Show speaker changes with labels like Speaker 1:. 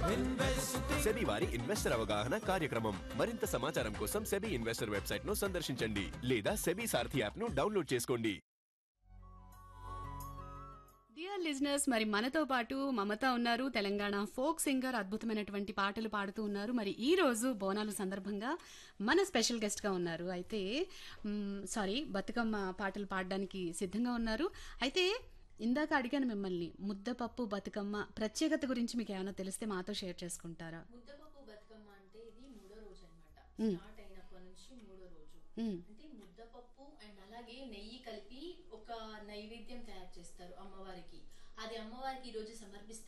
Speaker 1: SEBI వారి investor అవగాహన కార్యక్రమం మరింత సమాచారం కోసం సెబీ ఇన్వెస్టర్ వెబ్సైట్ ను సందర్శించండి లేదా సెబీ సారథి యాప్ ను డౌన్లోడ్ చేసుకోండి
Speaker 2: డియర్ లిజనర్స్ మరి మనతో పాటు మమత ఉన్నారు తెలంగాణ ఫోక్ సింగర్ అద్భుతమైనటువంటి పాటలు పాడుతూ ఉన్నారు మరి ఈ రోజు బోనాలు సందర్భంగా మన స్పెషల్ గెస్ట్ గా ఉన్నారు అయితే మ్, సారీ బతుకమ్మ పాటలు పాడడానికి సిద్ధంగా ఉన్నారు అయితే ఇందాక అడిగాను మిమ్మల్ని ముద్దపప్పు బతుకమ్మ ప్రత్యేకత గురించి మీకు ఏమైనా తెలిస్తే మాతో షేర్ చేసుకుంటారా
Speaker 3: ముద్దపప్పు బతుకమ్మ అంటే ఇది మూడో రోజు అన్నమాట స్టార్ట్ అయినప్పటి నుంచి మూడో రోజు
Speaker 2: మ్,
Speaker 3: అంటే ముద్దపప్పు అండ్ అలాగే నెయ్యి కలిపి ఒక నైవేద్యం తయారు చేస్తారు అమ్మవారికి అది అమ్మవారికి ఈ రోజు సమర్పిస్తారు